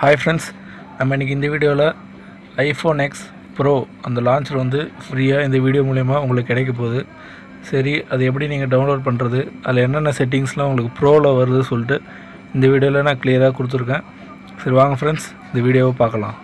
hi friends நம்ம இன்றைக்கி இந்த வீடியோவில் ஐஃபோன் எக்ஸ் ப்ரோ அந்த லான்ச்சர் வந்து ஃப்ரீயாக இந்த வீடியோ மூலயமா உங்களுக்கு கிடைக்க போகுது சரி அது எப்படி நீங்கள் டவுன்லோட் பண்ணுறது அதில் என்னென்ன செட்டிங்ஸ்லாம் உங்களுக்கு ப்ரோவில் வருது சொல்லிட்டு இந்த வீடியோவில் நான் கிளியராக கொடுத்துருக்கேன் சரி வாங்க ஃப்ரெண்ட்ஸ் இந்த வீடியோவை பார்க்கலாம்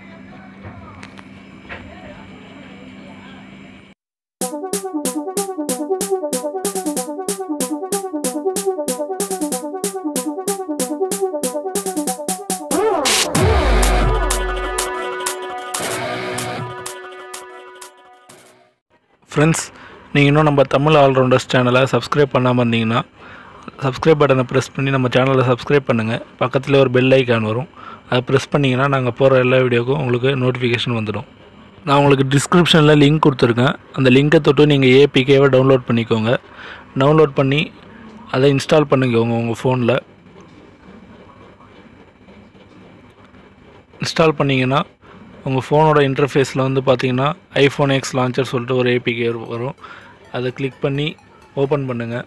ஃப்ரெண்ட்ஸ் நீங்கள் இன்னும் நம்ம தமிழ் ஆல்ரவுண்டர்ஸ் சேனலை சப்ஸ்கிரைப் பண்ணாமல் இருந்தீங்கன்னா சப்ஸ்கிரைப் பட்டனை ப்ரெஸ் பண்ணி நம்ம சேனலை சப்ஸ்கிரைப் பண்ணுங்கள் பக்கத்தில் ஒரு பெல் ஐக்கான் வரும் அதை ப்ரெஸ் பண்ணிங்கன்னா நாங்கள் போகிற எல்லா வீடியோக்கும் உங்களுக்கு நோட்டிஃபிகேஷன் வந்துடும் நான் உங்களுக்கு டிஸ்கிரிப்ஷனில் லிங்க் கொடுத்துருக்கேன் அந்த லிங்கை தொட்டு நீங்கள் ஏபிகேவை டவுன்லோட் பண்ணிக்கோங்க டவுன்லோட் பண்ணி அதை இன்ஸ்டால் பண்ணிக்கோங்க உங்கள் ஃபோனில் இன்ஸ்டால் பண்ணிங்கன்னா உங்கள் ஃபோனோட இன்டர்ஃபேஸில் வந்து பார்த்தீங்கன்னா ஐஃபோன் எக்ஸ் லான்ச்சர் சொல்லிட்டு ஒரு ஏபிகே வரும் அதை கிளிக் பண்ணி ஓப்பன் பண்ணுங்கள்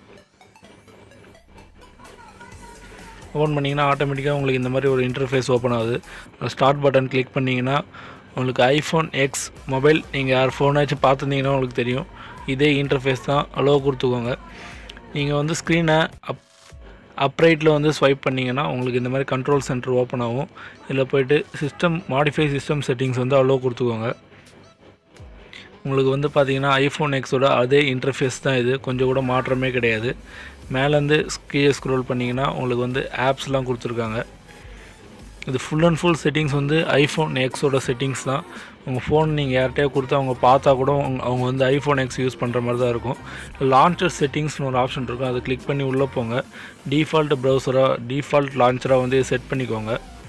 ஓப்பன் பண்ணிங்கன்னா ஆட்டோமேட்டிக்காக உங்களுக்கு இந்த மாதிரி ஒரு இன்டர்ஃபேஸ் ஓப்பன் ஆகுது ஸ்டார்ட் பட்டன் கிளிக் பண்ணிங்கன்னா உங்களுக்கு ஐஃபோன் எக்ஸ் மொபைல் நீங்கள் யார் ஃபோனாச்சும் பார்த்துருந்தீங்கன்னா உங்களுக்கு தெரியும் இதே இன்டர்ஃபேஸ் தான் அலோ கொடுத்துக்கோங்க நீங்கள் வந்து ஸ்க்ரீனை அப் அப்ரைட்டில் வந்து ஸ்வைப் பண்ணிங்கன்னா உங்களுக்கு இந்த மாதிரி கண்ட்ரோல் சென்டர் ஓப்பன் ஆகும் இதில் போயிட்டு சிஸ்டம் மாடிஃபை சிஸ்டம் செட்டிங்ஸ் வந்து அலோ கொடுத்துக்கோங்க உங்களுக்கு வந்து பார்த்தீங்கன்னா ஐஃபோன் எக்ஸோட அதே இன்டர்ஃபேஸ் தான் இது கொஞ்சம் கூட மாற்றமே கிடையாது மேலேருந்து கீழே ஸ்க்ரோல் பண்ணிங்கன்னா உங்களுக்கு வந்து ஆப்ஸ்லாம் கொடுத்துருக்காங்க இது ஃபுல் அண்ட் ஃபுல் செட்டிங்ஸ் வந்து ஐஃபோன் எக்ஸோட செட்டிங்ஸ் தான் உங்கள் ஃபோன் நீங்கள் யார்கிட்டயோ கொடுத்து அவங்க பார்த்தா கூட அவங்க அவங்க வந்து ஐஃபோன் எக்ஸ் யூஸ் பண்ணுற மாதிரி தான் இருக்கும் லான்ச்சர் செட்டிங்ஸ்னு ஒரு ஆப்ஷன் இருக்கும் அதை கிளிக் பண்ணி உள்ளே போங்க டிஃபால்ட் ப்ரௌசராக டிஃபால்ட் லான்ச்சராக வந்து செட் பண்ணிக்கோங்க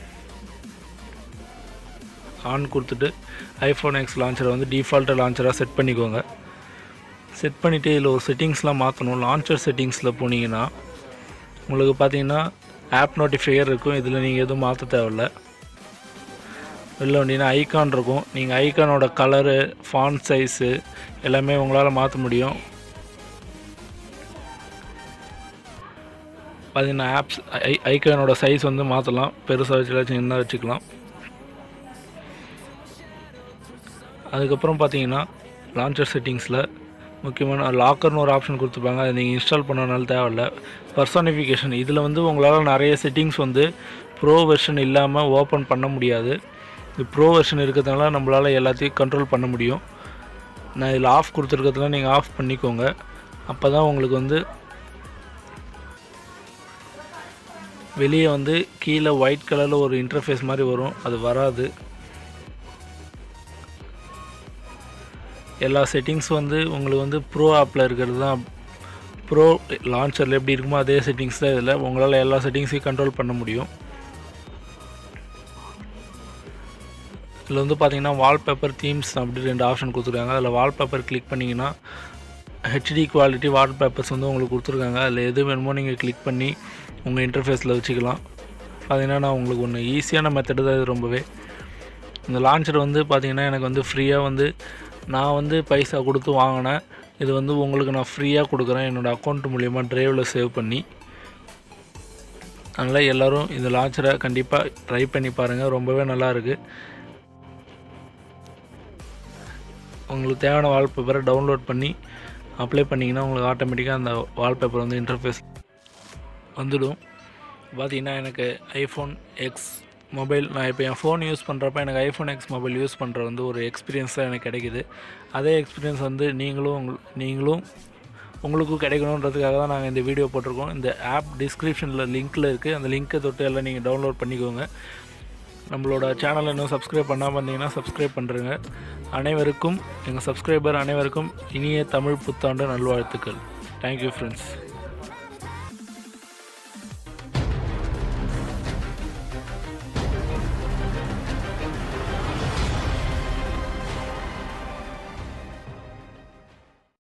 ஆன் கொடுத்துட்டு ஐஃபோன் எக்ஸ் லான்ச்சரை வந்து டிஃபால்ட்டு லான்ச்சராக செட் பண்ணிக்கோங்க செட் பண்ணிவிட்டு இதில் ஒரு செட்டிங்ஸ்லாம் மாற்றணும் லான்ச்சர் செட்டிங்ஸில் போனீங்கன்னா உங்களுக்கு பார்த்தீங்கன்னா ஆப் நோட்டிஃபையர் இருக்கும் இதில் நீங்கள் எதுவும் மாற்ற தேவையில்ல வெளில வந்தீங்கன்னா ஐகான் இருக்கும் நீங்கள் ஐகானோட கலரு ஃபான் சைஸு எல்லாமே உங்களால் மாற்ற முடியும் பார்த்தீங்கன்னா ஆப்ஸ் ஐ ஐகானோட சைஸ் வந்து மாற்றலாம் பெருசாக வச்சுக்கலாம் சின்னதாக வச்சுக்கலாம் அதுக்கப்புறம் பார்த்தீங்கன்னா லான்ச்சர் செட்டிங்ஸில் முக்கியமான லாக்கர்னு ஒரு ஆப்ஷன் கொடுத்துருப்பாங்க அதை நீங்கள் இன்ஸ்டால் பண்ணனால தேவையில்ல பர்சானிஃபிகேஷன் இதில் வந்து உங்களால் நிறைய செட்டிங்ஸ் வந்து ப்ரோ வெர்ஷன் இல்லாமல் ஓப்பன் பண்ண முடியாது இது ப்ரோ வெர்ஷன் இருக்கிறதுனால நம்மளால் எல்லாத்தையும் கண்ட்ரோல் பண்ண முடியும் நான் இதில் ஆஃப் கொடுத்துருக்கிறதுல நீங்கள் ஆஃப் பண்ணிக்கோங்க அப்போ தான் உங்களுக்கு வந்து வெளியே வந்து கீழே ஒயிட் கலரில் ஒரு இன்டர்ஃபேஸ் மாதிரி வரும் அது வராது எல்லா செட்டிங்ஸும் வந்து உங்களுக்கு வந்து ப்ரோ ஆப்பில் இருக்கிறது தான் ப்ரோ லான்ச்சரில் எப்படி இருக்குமோ அதே செட்டிங்ஸ் தான் இதில் உங்களால் எல்லா செட்டிங்ஸையும் கண்ட்ரோல் பண்ண முடியும் இதில் வந்து பார்த்தீங்கன்னா வால்பேப்பர் தீம்ஸ் அப்படி ரெண்டு ஆப்ஷன் கொடுத்துருக்காங்க அதில் வால்பேப்பர் கிளிக் பண்ணிங்கன்னா ஹெச்டி குவாலிட்டி வால்பேப்பர்ஸ் வந்து உங்களுக்கு கொடுத்துருக்காங்க அதில் எது வேணுமோ நீங்கள் கிளிக் பண்ணி உங்கள் இன்டர்ஃபேஸில் வச்சுக்கலாம் பார்த்தீங்கன்னா நான் உங்களுக்கு ஒன்று ஈஸியான மெத்தடு தான் இது ரொம்பவே இந்த லான்ச்சர் வந்து பார்த்திங்கன்னா எனக்கு வந்து ஃப்ரீயாக வந்து நான் வந்து பைசா கொடுத்து வாங்கினேன் இது வந்து உங்களுக்கு நான் ஃப்ரீயாக கொடுக்குறேன் என்னோடய அக்கௌண்ட் மூலிமா ட்ரைவில் சேவ் பண்ணி அதனால் எல்லோரும் இந்த லான்ச்சரை கண்டிப்பாக ட்ரை பண்ணி பாருங்கள் ரொம்பவே நல்லா இருக்குது உங்களுக்கு தேவையான வால்பேப்பரை டவுன்லோட் பண்ணி அப்ளை பண்ணிங்கன்னா உங்களுக்கு ஆட்டோமேட்டிக்காக அந்த வால்பேப்பர் வந்து இன்டர்ஃபேஸ் வந்துடும் பார்த்தீங்கன்னா எனக்கு ஐஃபோன் எக்ஸ் மொபைல் நான் இப்போ என் ஃபோன் யூஸ் பண்ணுறப்ப எனக்கு ஐஃபோன் எக்ஸ் மொபைல் யூஸ் பண்ணுற வந்து ஒரு எக்ஸ்பீரியன்ஸ் தான் எனக்கு கிடைக்குது அதே எக்ஸ்பீரியன்ஸ் வந்து நீங்களும் உங்கள் நீங்களும் உங்களுக்கும் கிடைக்கணுன்றதுக்காக தான் நாங்கள் இந்த வீடியோ போட்டிருக்கோம் இந்த ஆப் டிஸ்கிரிப்ஷனில் லிங்க்கில் இருக்குது அந்த லிங்க்கை தொட்டு எல்லாம் நீங்கள் டவுன்லோட் பண்ணிக்கோங்க நம்மளோட சேனலை இன்னும் சப்ஸ்கிரைப் பண்ணாமல் இருந்தீங்கன்னா சப்ஸ்கிரைப் பண்ணுறேங்க அனைவருக்கும் எங்கள் சப்ஸ்கிரைபர் அனைவருக்கும் இனிய தமிழ் புத்தாண்டு நல்வாழ்த்துக்கள் தேங்க்யூ ஃப்ரெண்ட்ஸ்